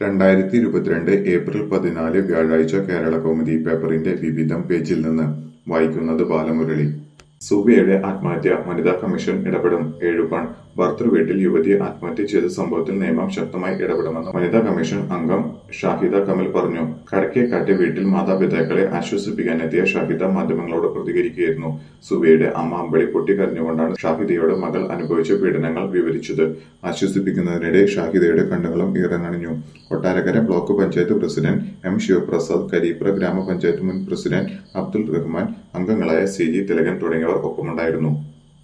രണ്ടായിരത്തി ഇരുപത്തിരണ്ട് ഏപ്രിൽ പതിനാല് വ്യാഴാഴ്ച കേരള കൗമുദി പേപ്പറിന്റെ വിവിധം പേജിൽ നിന്ന് വായിക്കുന്നത് ബാലമുരളി സുബിയയുടെ ആത്മഹത്യ വനിതാ കമ്മീഷൻ ഇടപെടും ഏഴുപാൺ ഭർത്തൃവീട്ടിൽ യുവതി ആത്മഹത്യ ചെയ്ത സംഭവത്തിൽ നിയമം ശക്തമായി ഇടപെടുമെന്ന് വനിതാ കമ്മീഷൻ അംഗം ഷാഹിദ കമൽ പറഞ്ഞു കടക്കേക്കാട്ടെ വീട്ടിൽ മാതാപിതാക്കളെ ആശ്വസിപ്പിക്കാനെത്തിയ ഷാഹിദ മാധ്യമങ്ങളോട് പ്രതികരിക്കുകയായിരുന്നു സുബിയയുടെ അമ്മ അമ്പളി പൊട്ടിക്കരഞ്ഞുകൊണ്ടാണ് ഷാഹിദയോട് മകൾ അനുഭവിച്ച പീഡനങ്ങൾ വിവരിച്ചത് ആശ്വസിപ്പിക്കുന്നതിനിടെ ഷാഹിദയുടെ കണ്ണുകളും ഈറനണിഞ്ഞു Kottarakkara block panchayat president M Sivaprasad Karipra ഗ്രാമപഞ്ചായത്ത് മുൻ പ്രസിഡന്റ് അബ്ദുൾ റഹ്മാൻ അംഗങ്ങളായ സി ജി തിലകൻ തുടങ്ങിയവർ ഒപ്പമുണ്ടായിരുന്നു